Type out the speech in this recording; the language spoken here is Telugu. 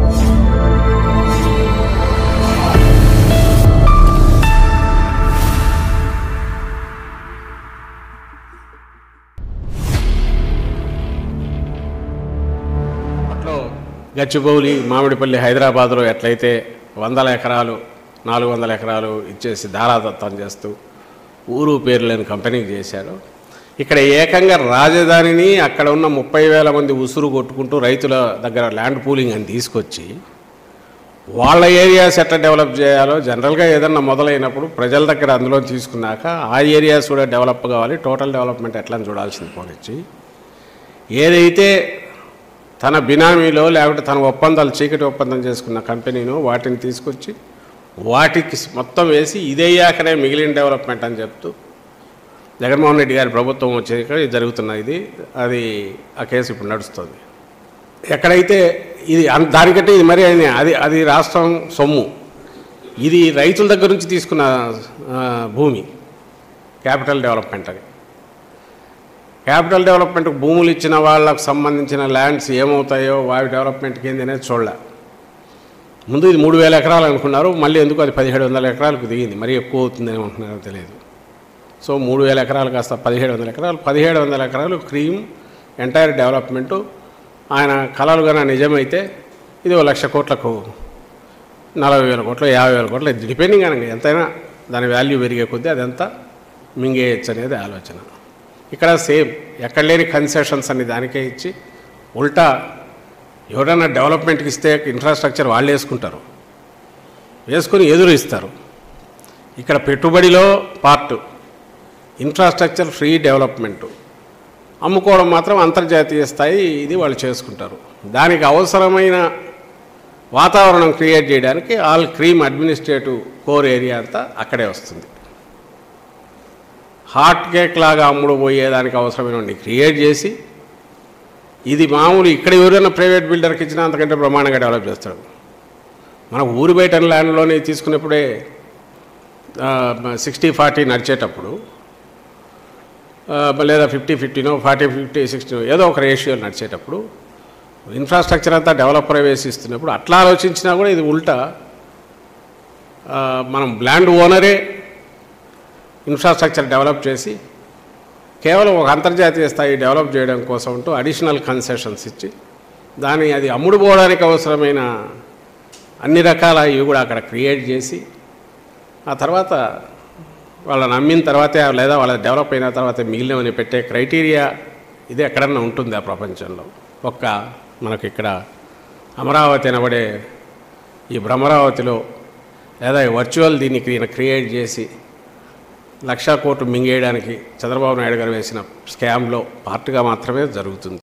అట్లో గచ్చిబౌలి మామిడిపల్లి హైదరాబాద్లో ఎట్లయితే వందల ఎకరాలు నాలుగు వందల ఎకరాలు ఇచ్చేసి దారాదత్తం చేస్తూ ఊరు పేరు లేని కంపెనీకి చేశారు ఇక్కడ ఏకంగా రాజధానిని అక్కడ ఉన్న ముప్పై వేల మంది ఉసురు కొట్టుకుంటూ రైతుల దగ్గర ల్యాండ్ పూలింగ్ అని తీసుకొచ్చి వాళ్ళ ఏరియాస్ ఎట్లా డెవలప్ చేయాలో జనరల్గా ఏదన్నా మొదలైనప్పుడు ప్రజల దగ్గర అందులో తీసుకున్నాక ఆ ఏరియాస్ కూడా డెవలప్ కావాలి టోటల్ డెవలప్మెంట్ ఎట్లా అని చూడాల్సింది పోనిచ్చి ఏదైతే తన బినామీలో లేకపోతే తన ఒప్పందాలు చీకటి ఒప్పందం చేసుకున్న కంపెనీను వాటిని తీసుకొచ్చి వాటికి మొత్తం వేసి ఇదయ్యాకనే మిగిలిన డెవలప్మెంట్ అని చెప్తూ జగన్మోహన్ రెడ్డి గారి ప్రభుత్వం వచ్చాక ఇది జరుగుతున్నది ఇది అది ఆ కేసు ఇప్పుడు నడుస్తుంది ఎక్కడైతే ఇది అన్- దానికంటే ఇది మరి అయినా అది అది రాష్ట్రం సొమ్ము ఇది రైతుల దగ్గర నుంచి తీసుకున్న ఆ, భూమి క్యాపిటల్ డెవలప్మెంట్ అది క్యాపిటల్ డెవలప్మెంట్కి భూములు ఇచ్చిన వాళ్ళకు సంబంధించిన ల్యాండ్స్ ఏమవుతాయో వాటి డెవలప్మెంట్కి ఏంది అనేది చూడలే ముందు ఇది మూడు వేల ఎకరాలు అనుకున్నారు మళ్ళీ ఎందుకు అది పదిహేడు వందల ఎకరాలకు దిగింది మరీ ఎక్కువ అవుతుంది అనుకుంటున్నారో తెలియదు సో మూడు వేల ఎకరాలు కాస్త పదిహేడు వందల ఎకరాలు పదిహేడు వందల ఎకరాలు క్రీమ్ ఎంటైర్ డెవలప్మెంటు ఆయన కళలు కన్నా నిజమైతే ఇది ఓ లక్ష కోట్లకు నలభై వేల కోట్లు యాభై వేల కోట్లు డిపెండింగ్ అని ఎంతైనా దాని వాల్యూ పెరిగే కొద్దీ అదంతా మింగేయచ్చు అనేది ఆలోచన ఇక్కడ సేమ్ ఎక్కడ లేని కన్సెషన్స్ అన్ని దానికే ఇచ్చి ఉల్టా ఎవరైనా డెవలప్మెంట్కి ఇస్తే ఇన్ఫ్రాస్ట్రక్చర్ వాళ్ళు వేసుకుంటారు వేసుకొని ఎదురు ఇస్తారు ఇక్కడ పెట్టుబడిలో పార్ట్ ఇన్ఫ్రాస్ట్రక్చర్ ఫ్రీ డెవలప్మెంట్ అమ్ముకోవడం మాత్రం అంతర్జాతీయ స్థాయి ఇది వాళ్ళు చేసుకుంటారు దానికి అవసరమైన వాతావరణం క్రియేట్ చేయడానికి all cream administrative core area అంతా అక్కడే వస్తుంది హాట్ కేక్ లాగా అమ్ముడు పోయేదానికి అవసరమైనవి క్రియేట్ చేసి ఇది మామూలు ఇక్కడ ఎవరైనా ప్రైవేట్ బిల్డర్కి ఇచ్చినా అంతకంటే బ్రహ్మాండంగా డెవలప్ చేస్తాడు మన ఊరు బయట ల్యాండ్లోనే తీసుకున్నప్పుడే సిక్స్టీ ఫార్టీ నడిచేటప్పుడు ఆ, లేదా ఫిఫ్టీ ఫిఫ్టీనో ఫార్టీ ఫిఫ్టీ సిక్స్టీనో ఏదో ఒక రేషియో నడిచేటప్పుడు ఇన్ఫ్రాస్ట్రక్చర్ అంతా డెవలప్ ప్రవేశిస్తున్నప్పుడు అట్లా ఆలోచించినా కూడా ఇది ఉల్టా ఆ, మనం ల్యాండ్ ఓనరే ఇన్ఫ్రాస్ట్రక్చర్ డెవలప్ చేసి కేవలం ఒక అంతర్జాతీయ స్థాయి డెవలప్ చేయడం కోసం అంటూ అడిషనల్ కన్సెషన్స్ ఇచ్చి దాన్ని అది అమ్ముడు పోవడానికి అవసరమైన అన్ని రకాల ఇవి కూడా అక్కడ క్రియేట్ చేసి ఆ తర్వాత వాళ్ళని నమ్మిన తర్వాతే లేదా వాళ్ళ డెవలప్ అయిన తర్వాత మిగిలినవని పెట్టే క్రైటీరియా ఇది ఎక్కడన్నా ఉంటుంది ఆ ప్రపంచంలో ఒక్క మనకి ఇక్కడ అమరావతి అనబడే ఈ భ్రమరావతిలో లేదా ఈ వర్చువల్ దీన్ని క్రి- క్రియేట్ చేసి లక్షా కోట్లు మింగేయడానికి చంద్రబాబు నాయుడు గారు వేసిన స్కామ్లో పార్ట్గా మాత్రమే జరుగుతుంది